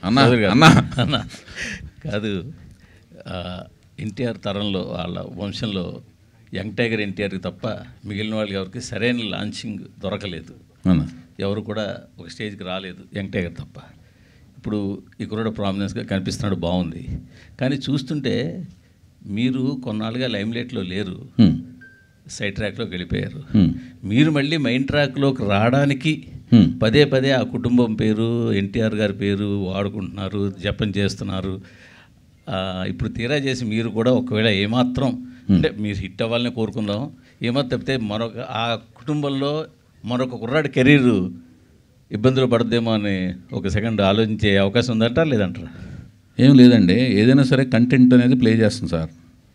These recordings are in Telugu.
అన్నా చౌదరి గారు. అన్నా అన్న కాదు ఆ, ఎన్టీఆర్ తరంలో వాళ్ళ వంశంలో యంగ్ టైగర్ ఎన్టీఆర్కి తప్ప మిగిలిన వాళ్ళకి ఎవరికి సరైన లాంచింగ్ దొరకలేదు అన్నా ఎవరు కూడా ఒక స్టేజ్కి రాలేదు యంగ్ టైగర్ తప్ప ఇప్పుడు ఈ కుర్రాడు ప్రామినెన్స్గా కనిపిస్తున్నాడు బాగుంది కానీ చూస్తుంటే మీరు కొన్నాళ్ళుగా లైమ్లైట్లో లేరు హ్మ్. సైడ్ ట్రాక్లోకి వెళ్ళిపోయారు హ్మ్. మీరు మళ్ళీ మెయిన్ ట్రాక్లోకి రావడానికి హ్మ్. పదే పదే ఆ కుటుంబం పేరు ఎన్టీఆర్ గారి పేరు వాడుకుంటున్నారు జపం చేస్తున్నారు ఆ, ఇప్పుడు తీరా చేసి మీరు కూడా ఒకవేళ ఏమాత్రం అంటే మీరు హిట్ అవ్వాలని కోరుకుందాం ఏమాత్రం తప్పితే మరొక ఆ కుటుంబంలో మరొక కుర్రాడి కెరీర్ ఇబ్బందులు పడదేమో అని ఒక సెకండ్ ఆలోచించే అవకాశం ఉందంటారా లేదంటారా ఏం లేదండి ఏదైనా సరే కంటెంట్ అనేది ప్లే చేస్తుంది సార్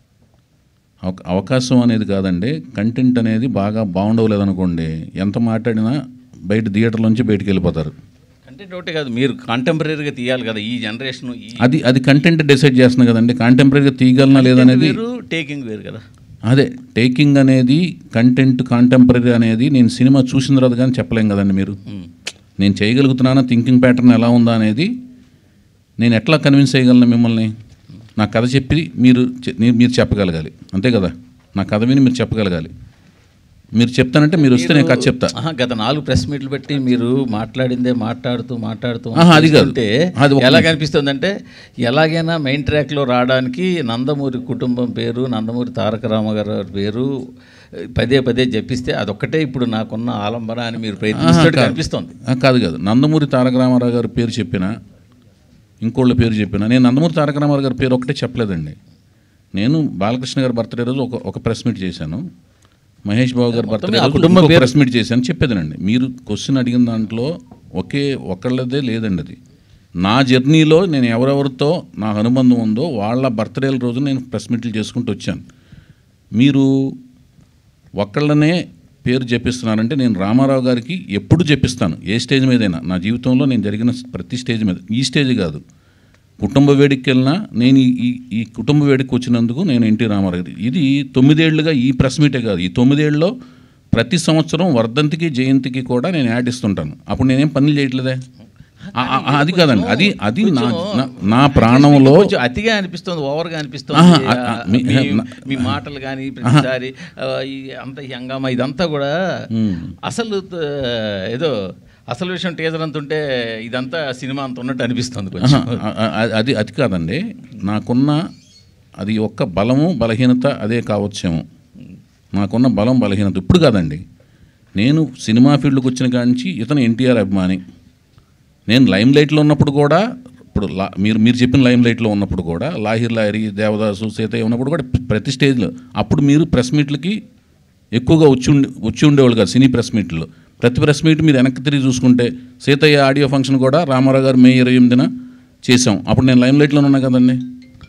అవక- అవకాశం అనేది కాదండి కంటెంట్ అనేది బాగా బాగుండవలేదనుకోండి ఎంత మాట్లాడినా బయట థియేటర్లోంచి బయటికి వెళ్ళిపోతారు కంటెంట్ ఒకటే కాదు మీరు కాంటెంపరీగా తీయాలి కదా ఈ జనరేషన్ ఈ అది అది కంటెంట్ డిసైడ్ చేస్తుంది కదండి కాంటెంపరీగా తీయగలనా లేదనేది వేరు టేకింగ్ వేరు కదా అదే టేకింగ్ అనేది కంటెంట్ కాంటెంపరీ అనేది నేను సినిమా చూసిన తర్వాత కానీ చెప్పలేం కదండి మీరు ఉమ్. నేను చేయగలుగుతున్నానా థింకింగ్ ప్యాటర్న్ ఎలా ఉందా అనేది నేను ఎట్లా కన్విన్స్ చేయగలను మిమ్మల్ని నా కథ చెప్పి మీరు చె- నీ- మీరు చెప్పగలగాలి అంతే కదా నా కథ విని మీరు చెప్పగలగాలి మీరు చెప్తానంటే మీరు వస్తే నేను కథ చెప్తా ఆహా, గత నాలుగు ప్రెస్ మీట్లు పెట్టి మీరు మాట్లాడిందే మాట్లాడుతూ మాట్లాడుతూ ఆహా, అది కాదు. చూస్తుంటే అది ఒక- ఎలా కనిపిస్తుంది అంటే ఎలాగైనా మెయిన్ ట్రాక్లో రావడానికి నందమూరి కుటుంబం పేరు నందమూరి తారక రామారావు గారి పేరు పదే పదే జపిస్తే అదొక్కటే ఇప్పుడు నాకున్న ఆలంబన అని మీరు ప్రయత్నిస్తున్నట్టు కనిపిస్తుంది ఆ, కాదు కాదు నందమూరి తారక రామారావు గారి పేరు చెప్పిన ఇంకోళ్ళ పేరు చెప్పిన నేను నందమూరి తారక రామారావు గారి పేరు ఒకటే చెప్పలేదండి నేను బాలకృష్ణ గారి బర్త్డే రోజు ఒక ఒక ప్రెస్ మీట్ చేశాను మహేష్ బాబు గారి బర్త్డే ఆ రోజు కుటుంబం ఇంకో పేరు- ప్రెస్ మీట్ చేశాను చెప్పేదేనండి మీరు క్వశ్చన్ అడిగిన దాంట్లో ఒకే ఒకళ్ళదే లేదండి అది నా జర్నీలో నేను ఎవరెవరితో నా అనుబంధం ఉందో వాళ్ళ బర్త్డేల రోజు నేను ప్రెస్ మీట్లు చేసుకుంటూ వచ్చాను మీరు ఒక్కళ్ళనే పేరు చెప్పిస్తున్నారంటే నేను రామారావు గారికి ఎప్పుడు చెప్పిస్తాను ఏ స్టేజ్ మీదైనా నా జీవితంలో నేను జరిగిన ప్రతి స్టేజ్ మీద ఈ స్టేజ్ కాదు కుటుంబ వేడికి వెళ్ళినా నేను ఈ- ఈ ఈ కుటుంబ వేడికి వచ్చినందుకు నేను ఎన్టీ రామారావు గారి ఇది తొమ్మిదేళ్లుగా ఈ ప్రెస్ మీటే కాదు ఈ తొమ్మిదేళ్ళలో ప్రతి సంవత్సరం వర్ధంతికి జయంతికి కూడా నేను యాడ్ ఇస్తుంటాను అప్పుడు నేనేం పనులు చేయట్లేదే ఆ- ఆ- ఆ- అది కాదండి అది అది నా నా- నా ప్రాణంలో కొంచెం అతిగా అనిపిస్తుంది ఓవర్గా అనిపిస్తుంది ఆహా, ఆ- ఆ, మీ- మీ- నా- మీ మాటలు కానీ ప్రతిసారి ఆ, ఈ అంత ఈ హంగామా ఇదంతా కూడా మ్మ్. అసలు త- ఏదో అసలు విషయం టీజర్ అంత ఉంటే ఇదంతా సినిమా అంత ఉన్నట్టు అనిపిస్తుంది కొంచెం ఆహా, ఆ- ఆ- అది అది కాదండి నాకున్న అది ఒక్క బలము బలహీనత అదే కావచ్చేమో నాకున్న బలం బలహీనత ఇప్పుడు కాదండి నేను సినిమా ఫీల్డ్కి వచ్చిన కాడి నుంచి ఇతను ఎన్టీఆర్ అభిమాని నేను లైమ్ లైట్లో ఉన్నప్పుడు కూడా ఇప్పుడు లా మీరు మీరు చెప్పిన లైమ్ లైట్లో ఉన్నప్పుడు కూడా లాహిర్ లాహిరి దేవదాసు సీతయ్య ఉన్నప్పుడు కూడా ప్రతి స్టేజ్లో అప్పుడు మీరు ప్రెస్ మీట్లకి ఎక్కువగా వచ్చి ఉండి వచ్చి ఉండేవాళ్ళు కాదు సినీ ప్రెస్ మీట్లో ప్రతి ప్రెస్ మీట్ మీరు వెనక్కి తిరిగి చూసుకుంటే సీతయ్య ఆడియో ఫంక్షన్ కూడా రామారావు గారు మే ఇరవై ఎనిమిదిన చేసాం అప్పుడు నేను లైమ్ లైట్లో ఉన్నా కదండి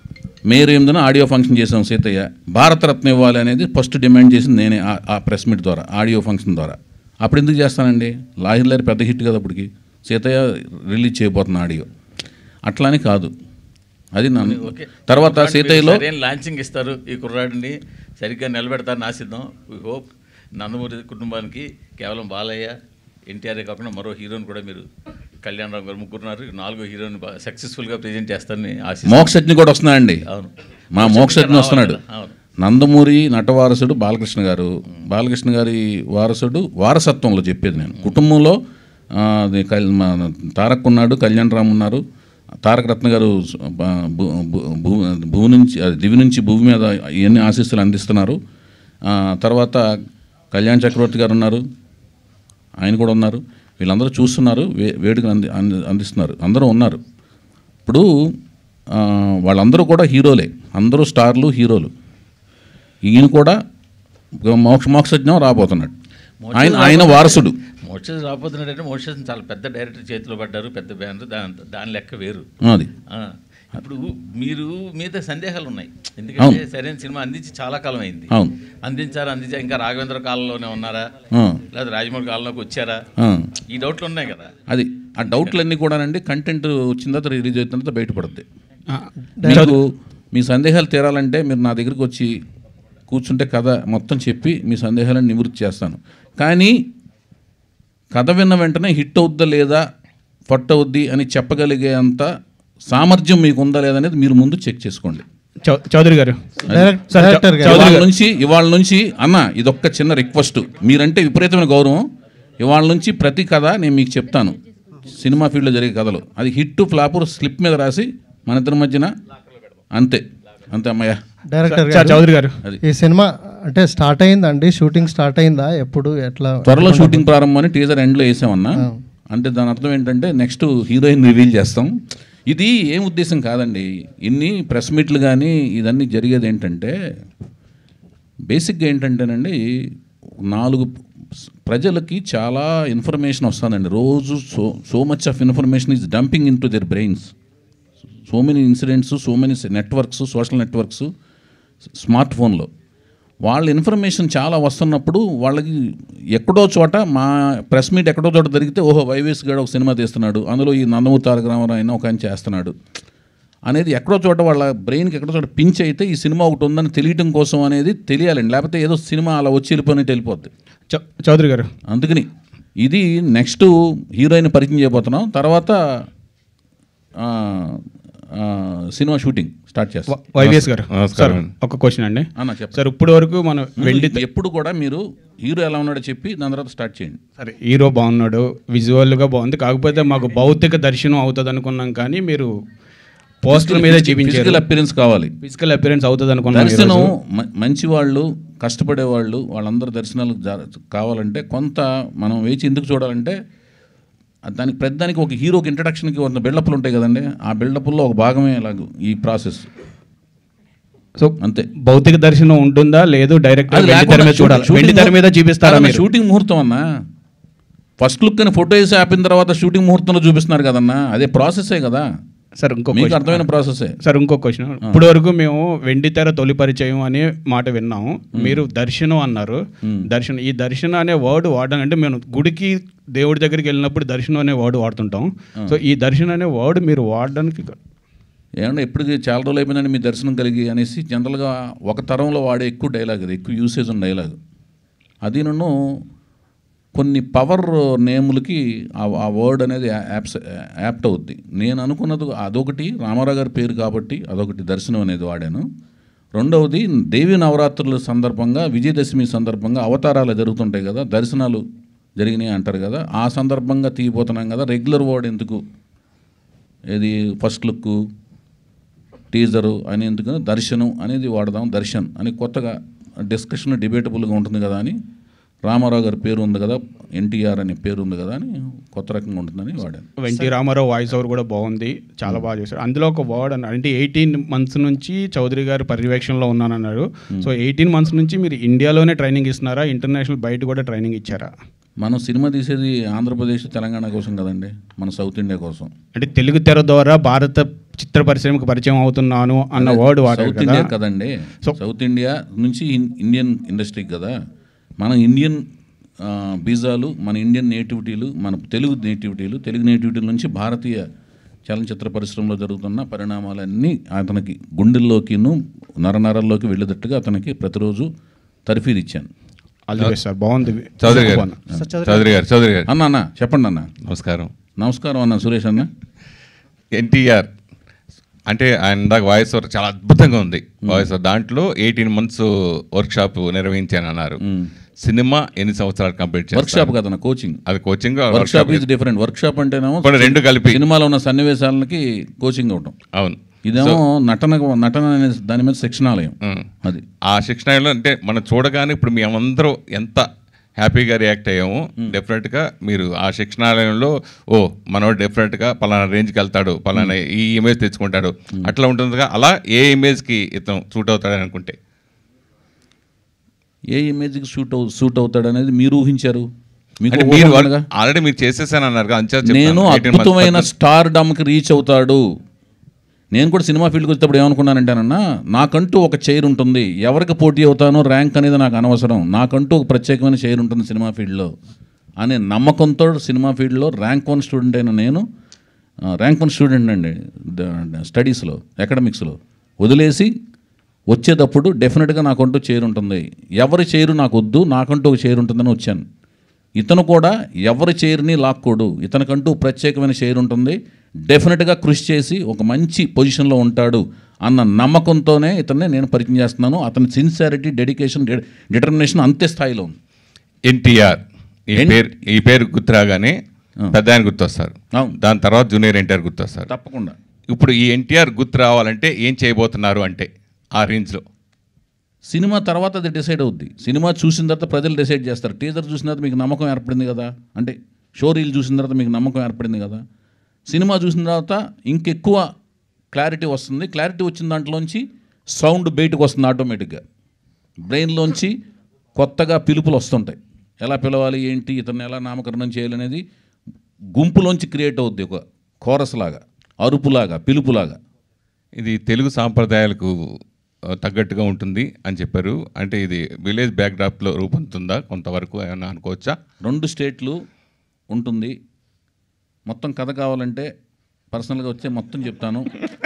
మే ఇరవై ఎనిమిదిన ఆడియో ఫంక్షన్ చేసాం సీతయ్య భారతరత్న ఇవ్వాలి అనేది ఫస్ట్ డిమాండ్ చేసింది నేనే ఆ- ఆ ప్రెస్ మీట్ ద్వారా ఆడియో ఫంక్షన్ ద్వారా అప్పుడు ఎందుకు చేస్తానండి లాహిర్ లాహిర్ పెద్ద హిట్ కదా అప్పటికి సీతయ్య రిలీజ్ చేయబోతున్న ఆడియో అట్లానే కాదు అది నా ఓకే. తర్వాత కుర్రాడిని సీతయ్యలో మీరు సరైన లాంచింగ్ ఇస్తారు ఈ కుర్రాడిని సరిగ్గా నిలబెడతారని ఆశిద్దాం వీ హోప్ నందమూరి కుటుంబానికి కేవలం బాలయ్య ఎన్టీఆర్ కాకుండా మరో హీరోని కూడా మీరు కళ్యాణ్ రావు గారు ముగ్గురున్నారు నాలుగో హీరోని సక్సెస్ఫుల్గా ప్రజెంట్ చేస్తారని ఆశిస్తాను మోక్షజ్ఞ కూడా వస్తున్నాయండి అవును మా మోక్షజ్ఞ వస్తున్నాడు అవును నందమూరి నటవారసుడు బాలకృష్ణ గారు బాలకృష్ణ గారి వారసుడు వారసత్వంలో చెప్పేది నేను కుటుంబంలో ఆ, అది కల్- మా తారక్ ఉన్నాడు కళ్యాణ్ రామ్ ఉన్నారు తారక రత్న గారు బ- భూ- భూ- భూ- భూమి నుంచి అది దివి నుంచి భూమి మీద ఎన్ని ఆశీస్సులు అందిస్తున్నారు ఆ, తర్వాత కళ్యాణ్ చక్రవర్తి గారు ఉన్నారు ఆయన కూడా ఉన్నారు వీళ్ళందరూ చూస్తున్నారు వే వేడుకలు అంది అంది- అందిస్తున్నారు అందరూ ఉన్నారు ఇప్పుడు ఆ, వాళ్ళందరూ కూడా హీరోలే అందరూ స్టార్లు హీరోలు ఈయన కూడా మోక్ష మోక్షజ్ఞం రాబోతున్నాడు ఆయన ఆయన వారసుడు మోక్షస్ రాబోతున్నాడంటే మోక్షస్ చాలా పెద్ద డైరెక్టర్ చేతిలో పడ్డారు పెద్ద బ్యానర్ దాని దాని లెక్క వేరు అది ఆ, ఇప్పుడు మీరు మీద సందేహాలు ఉన్నాయి ఎందుకంటే సరైన సినిమా అందించి చాలా కాలం అయింది అవును అందించారా అందించారు ఇంకా రాఘవేంద్ర కాలంలోనే ఉన్నారా ఆ, లేదా రాజమౌళి కాలంలోకి వచ్చారా ఆ. ఈ డౌట్లు ఉన్నాయి కదా అది ఆ డౌట్లన్నీ కూడానండి కంటెంట్ వచ్చిన తర్వాత రిలీజ్ అయిన తర్వాత బయటపడుద్ది ఆ, మీకు మీ సందేహాలు తీరాలంటే మీరు నా దగ్గరికి వచ్చి కూర్చుంటే కథ మొత్తం చెప్పి మీ సందేహాలను నివృత్తి చేస్తాను కానీ కథ విన్న వెంటనే హిట్ అవుద్దా లేదా ఫట్ అవుద్ది అని చెప్పగలిగే అంత సామర్థ్యం మీకు ఉందా లేదనేది మీరు ముందు చెక్ చేసుకోండి చౌ- చౌదరి గారు డైరెక్ట్- సార్, డైరెక్టర్ గారు చౌదరి ఇవాళ గారు. నుంచి ఇవాళ నుంచి అన్న ఇదొక్క చిన్న రిక్వెస్ట్ మీరంటే విపరీతమైన గౌరవం ఇవాళ నుంచి ప్రతి కథ నేను మీకు చెప్తాను సినిమా ఫీల్డ్లో జరిగే కథలు అది హిట్ ఫ్లాప్ స్లిప్ మీద రాసి మన ఇద్దరి మధ్యన అంతే అంతే అమ్మయ్య డైరెక్టర్ సార్ గారు చౌదరి గారు అది ఈ సినిమా అంటే స్టార్ట్ అయిందండి షూటింగ్ స్టార్ట్ అయిందా ఎప్పుడు ఎట్లా త్వరలో షూటింగ్ ప్రారంభం అని టీజర్ ఎండ్లో వేసామన్నా అంటే దాని అర్థం ఏంటంటే నెక్స్ట్ హీరోయిన్ రివీల్ చేస్తాం ఇది ఏం ఉద్దేశం కాదండి ఇన్ని ప్రెస్ మీట్లు కానీ ఇదన్నీ జరిగేది ఏంటంటే బేసిక్గా ఏంటంటేనండి నాలుగు ప్రజలకి చాలా ఇన్ఫర్మేషన్ వస్తుందండి రోజు so so much of information is dumping into their brains so many incidents so many networks social networks smart ఫోన్లో వాళ్ళ ఇన్ఫర్మేషన్ చాలా వస్తున్నప్పుడు వాళ్ళకి ఎక్కడో చోట మా ప్రెస్ మీట్ ఎక్కడో చోట జరిగితే ఓహో వైవేస్ గడ ఒక సినిమా తీస్తున్నాడు అందులో ఈ నందమూరి తారక రామారావు అయినా ఒక ఆయన చేస్తున్నాడు అనేది ఎక్కడో చోట వాళ్ళ బ్రెయిన్కి ఎక్కడో చోట పించ్ అయితే ఈ సినిమా ఒకటి ఉందని తెలియటం కోసం అనేది తెలియాలండి లేకపోతే ఏదో సినిమా అలా వచ్చి వెళ్ళిపోయినట్టు వెళ్ళిపోద్ది చౌ- చౌదరి గారు అందుకని ఇది నెక్స్ట్ హీరోయిన్ పరిచయం చేయబోతున్నాం తర్వాత ఆ, ఆ, సినిమా షూటింగ్ స్టార్ట్ చేస్తాం వ- వైవిఎస్ గారు నమస్కారం. సార్ ఒక క్వశ్చన్ అండి అన్న చెప్పండి సార్ ఇప్పటి వరకు మనం వెండి ఎప్పుడు కూడా మీరు హీరో ఎలా ఉన్నాడో చెప్పి దాని తర్వాత స్టార్ట్ చేయండి సరే హీరో బాగున్నాడు విజువల్గా బాగుంది కాకపోతే మాకు భౌతిక దర్శనం అవుతుంది అనుకున్నాం కానీ మీరు పోస్టర్ మీద చూపించారు ఫిజికల్ అపిరెన్స్ కావాలి ఫిజికల్ అపిరెరెన్స్ అవుతుంది అనుకున్నాం దర్శనం ఈరోజు. మ- మంచి వాళ్ళు కష్టపడే వాళ్ళు వాళ్ళందరూ దర్శనాలు జర- కావాలంటే కొంత మనం వేచి ఎందుకు చూడాలంటే ఆ దానికి ప్రతిదానికి ఒక హీరోకి ఇంట్రడక్షన్కి కొంత బిల్డప్లు ఉంటాయి కదండి ఆ బిల్డప్లో ఒక భాగమే ఇలాగ ఈ ప్రాసెస్ సో అంతే భౌతిక దర్శనం ఉంటుందా లేదు డైరెక్ట్ అది వెండి తెర మీద లేకుండా చూడాలి షూటింగ్ వెండి తెర మీద ముహూర్తం- చూపిస్తారా కాదన్న, మీరు షూటింగ్ ముహూర్తం అన్నా ఫస్ట్ లుక్ అని ఫోటో వేసి ఆపిన తర్వాత షూటింగ్ ముహూర్తంలో చూపిస్తున్నారు కదన్నా అదే ప్రాసెసే కదా సార్ ఇంకో మీకు question. అర్థమైన ప్రాసెసే సార్ ఇంకో క్వశ్చన్ ఇప్పటి వరకు మేము వెండి తెర తొలి పరిచయం అనే మాట విన్నాము మీరు దర్శనం అన్నారు దర్శనం ఈ దర్శనం అనే వర్డ్ వాడడం అంటే మేము గుడికి దేవుడి దగ్గరికి వెళ్ళినప్పుడు దర్శనం అనే వర్డ్ వాడుతుంటాం సో ఈ దర్శనం అనే వర్డ్ మీరు వాడడానికి ఏమన్నా ఎప్పటికి చాలా రోజులు అయిపోయిందండి మీ దర్శనం కలిగి అనేసి జనరల్గా ఒక తరంలో వాడే ఎక్కువ డైలాగ్ అది ఎక్కువ యూసేజ్ ఉన్న డైలాగ్ అది నన్ను కొన్ని పవర్ నేములకి ఆ- ఆ వర్డ్ అనేది యాప్స్ యాప్ట్ అవుద్ది నేను అనుకున్నది అదొకటి రామారావు గారి పేరు కాబట్టి అదొకటి దర్శనం అనేది వాడాను రెండవది దేవి నవరాత్రుల సందర్భంగా విజయదశమి సందర్భంగా అవతారాలు జరుగుతుంటాయి కదా దర్శనాలు జరిగినాయి అంటారు కదా ఆ సందర్భంగా తీయబోతున్నాం కదా రెగ్యులర్ వర్డ్ ఎందుకు ఇది ఫస్ట్ లుక్ టీజరు అనేందుకు దర్శనం అనేది వాడదాం దర్శన్ అని కొత్తగా డిస్కషన్ డిబేటబుల్గా ఉంటుంది కదా అని రామారావు గారి పేరు ఉంది కదా ఎన్టీఆర్ అనే పేరు ఉంది కదా అని కొత్త రకంగా ఉంటుందని వాడాను వెంటి రామారావు వాయిస్ ఓవర్ కూడా బాగుంది చాలా బాగా చేశారు అందులో ఒక వర్డ్ అన్నారు అంటే ఎయిటీన్ మంత్స్ నుంచి చౌదరి గారు పర్యవేక్షణలో ఉన్నానన్నారు సో ఎయిటీన్ మంత్స్ నుంచి మీరు ఇండియాలోనే ట్రైనింగ్ ఇస్తున్నారా ఇంటర్నేషనల్ బయట కూడా ట్రైనింగ్ ఇచ్చారా మనం సినిమా తీసేది ఆంధ్రప్రదేశ్ తెలంగాణ కోసం కదండి మన సౌత్ ఇండియా కోసం అంటే తెలుగు తెర ద్వారా భారత చిత్ర పరిశ్రమకు పరిచయం అవుతున్నాను అన్న వర్డ్ వాడారు సౌత్ కదా ఇండియా కదండి సో- సౌత్ ఇండియా నుంచి ఇన్- ఇండియన్ ఇండస్ట్రీకి కదా మన ఇండియన్ ఆ, బీజాలు మన ఇండియన్ నేటివిటీలు మన తెలుగు నేటివిటీలు తెలుగు నేటివిటీల నుంచి భారతీయ చలనచిత్ర పరిశ్రమలో జరుగుతున్న పరిణామాలన్నీ అతనికి గుండెల్లోకిను నరనరల్లోకి వెళ్ళేటట్టుగా అతనికి ప్రతిరోజు తర్ఫీదు ఇచ్చాను ఆల్ ది బెస్ట్ సార్ బాగుంది చౌదరి గారు బాగుంది. చౌదరి గారు చౌదరి గారు అన్న అన్న చెప్పండి అన్న నమస్కారం నమస్కారం అన్న సురేష్ అన్న ఎన్టీఆర్ అంటే ఆయన దాకా వాయిస్ ఓవర్ చాలా అద్భుతంగా ఉంది వాయిస్ ఓవర్ దాంట్లో ఎయిటీన్ మంత్స్ వర్క్ షాప్ నిర్వహించాను అన్నారు సినిమా ఎన్ని సంవత్సరాలు కంప్లీట్ వర్క్ షాప్ కదన్న కోచింగ్ అది coaching workshop is different workshop అంటేనేమో ఇప్పుడు రెండు కలిపి సినిమాలో ఉన్న సన్నివేశాలకి కోచింగ్ అవటం అవును ఇదేమో నటన నటన అనే దాని మీద శిక్షణాలయం ఉమ్. అది ఆ శిక్షణలో అంటే మనం చూడగానే ఇప్పుడు మీ అందరూ ఎంత హ్యాపీగా రియాక్ట్ అయ్యాము డెఫినెట్గా మీరు ఆ శిక్షణాలయంలో ఓ మనోడు డెఫినెట్గా పలానా రేంజ్కి వెళ్తాడు పలానా ఈ ఇమేజ్ తెచ్చుకుంటాడు అట్లా ఉంటుందిగా అలా ఏ ఇమేజ్కి ఇతను సూట్ అవుతాడని అనుకుంటే ఏ ఇమేజ్కి షూట్ అవు సూట్ అవుతాడు అనేది మీరు ఊహించారు మీకు అంటే ఊహ మీరు ఉందనగా? ఆల్రెడీ మీరు చేసేసాను అన్నారు కదా, అంచనా నేను చెప్తాను. 18 months అద్భుతమైన పడుతుంది. స్టార్ డమ్కి రీచ్ అవుతాడు నేను కూడా సినిమా ఫీల్డ్కి వచ్చేటప్పుడు ఏమనుకున్నానంటేనన్నా నాకంటూ ఒక చైర్ ఉంటుంది ఎవరికి పోటీ అవుతానో ర్యాంక్ అనేది నాకు అనవసరం నాకంటూ ఒక ప్రత్యేకమైన చైర్ ఉంటుంది సినిమా ఫీల్డ్లో అనే నమ్మకంతో సినిమా ఫీల్డ్లో ర్యాంక్ వన్ స్టూడెంట్ అయిన నేను ఆ, ర్యాంక్ వన్ స్టూడెంట్ అండి ద- స్టడీస్లో అకాడమిక్స్లో వదిలేసి వచ్చేటప్పుడు డెఫినెట్గా నాకంటూ చైర్ ఉంటుంది ఎవరి చైరు నాకు వద్దు నాకంటూ ఒక చైర్ ఉంటుందని వచ్చాను ఇతను కూడా ఎవరి చైర్ని లాక్కోడు ఇతనికంటూ ప్రత్యేకమైన చైర్ ఉంటుంది డెఫినెట్గా కృషి చేసి ఒక మంచి పొజిషన్లో ఉంటాడు అన్న నమ్మకంతోనే ఇతన్ని నేను పరిచయం చేస్తున్నాను అతని సిన్సియారిటీ డెడికేషన్ డిటర్మినేషన్ అంతే స్థాయిలో ఉంది ఎన్టీఆర్ ఈ ఎన్- పేరు ఈ పేరు గుర్తు రాగానే పెద్ద ఆయన గుర్తొస్తారు అవును. దాని తర్వాత జూనియర్ ఎన్టీఆర్ గుర్తొస్తారు తప్పకుండా ఇప్పుడు ఈ ఎన్టీఆర్ గుర్తు రావాలంటే ఏం చేయబోతున్నారు అంటే ఆ రేంజ్లో సినిమా తర్వాత అది డిసైడ్ అవుద్ది సినిమా చూసిన తర్వాత ప్రజలు డిసైడ్ చేస్తారు టీజర్ చూసిన తర్వాత మీకు నమ్మకం ఏర్పడింది కదా అంటే షో రీల్ చూసిన తర్వాత మీకు నమ్మకం ఏర్పడింది కదా సినిమా చూసిన తర్వాత ఇంకెక్కువ క్లారిటీ వస్తుంది క్లారిటీ వచ్చిన దాంట్లోంచి సౌండ్ బయటకు వస్తుంది ఆటోమేటిక్గా బ్రెయిన్లోంచి కొత్తగా పిలుపులు వస్తుంటాయి ఎలా పిలవాలి ఏంటి ఇతన్ని ఎలా నామకరణం చేయాలనేది గుంపులోంచి క్రియేట్ అవుద్ది ఒక కోరస్ లాగా అరుపులాగా పిలుపులాగా ఇది తెలుగు సాంప్రదాయాలకు ఆ, తగ్గట్టుగా ఉంటుంది అని చెప్పారు అంటే ఇది విలేజ్ బ్యాక్డ్రాప్లో రూపొందుతుందా కొంతవరకు ఏమన్నా అనుకోవచ్చా రెండు స్టేట్లు ఉంటుంది మొత్తం కథ కావాలంటే పర్సనల్గా వచ్చే మొత్తం చెప్తాను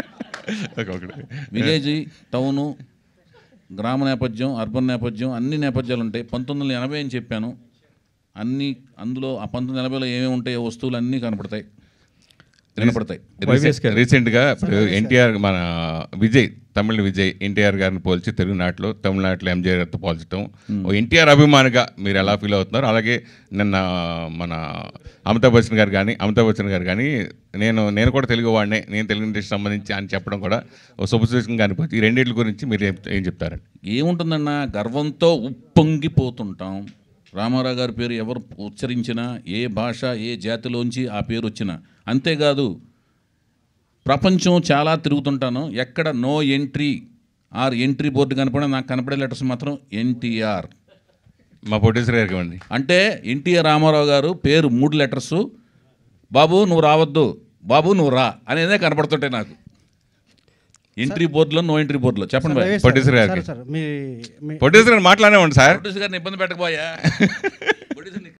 విలేజ్ టౌను గ్రామ నేపథ్యం అర్బన్ నేపథ్యం అన్ని నేపథ్యాలు ఉంటాయి పంతొమ్మిది వందల ఎనభై అని చెప్పాను అన్ని అందులో ఆ పంతొమ్మిది వందల ఎనభైలో ఏమేమి ఉంటాయో వస్తువులు అన్నీ కనపడతాయి కనపడతాయి రీసెంట్- రీసెంట్గా ఇప్పుడు ఎన్టీఆర్ మన విజయ్ తమిళ విజయ్ ఎన్టీఆర్ గారిని పోల్చి తెలుగునాటలో తమిళనాడులో ఎంజీఆర్ గారితో పోల్చడం ఓ ఎన్టీఆర్ అభిమానిగా మీరు ఎలా ఫీల్ అవుతున్నారు అలాగే నిన్న మన అమితాబ్ బచ్చన్ గారు కానీ అమితాబ్ బచ్చన్ గారు కానీ నేను నేను కూడా తెలుగు వాడినే నేను తెలుగు ఇండస్ట్రీ సంబంధించి అని చెప్పడం కూడా ఓ శుభసూచకంగా అనిపోతుంది ఈ రెండింటి గురించి మీరు ఏం ఏం చెప్తారండి ఏముంటుందన్న గర్వంతో ఉప్పొంగిపోతుంటాం రామారావు గారి పేరు ఎవరు ఉచ్చరించినా ఏ భాష ఏ జాతిలోంచి ఆ పేరు వచ్చినా అంతేకాదు ప్రపంచం చాలా తిరుగుతుంటాను ఎక్కడ no entry or entry board కనపడే నాకు కనపడే లెటర్స్ మాత్రం ఎన్టీఆర్ మా ప్రొడ్యూసర్ గారికి ఇవ్వండి అంటే ఎన్టీఆర్ రామారావు గారు పేరు మూడు లెటర్స్ బాబు నువ్వు రావద్దు బాబు నువ్వు రా అనేదే కనపడుతుంటాయి నాకు ఎంట్రీ బోర్డులో నో ఎంట్రీ బోర్డులో చెప్పండి బాయ్ రవి ప్రొడ్యూసర్ సార్, గారికి. సార్, సార్, మీ మీ ప్రొడ్యూసర్ గారు మాట్లాడేవండి సార్ ప్రొడ్యూసర్ గారిని ఇబ్బంది పెట్టకపోయా ప్రొడ్యూసర్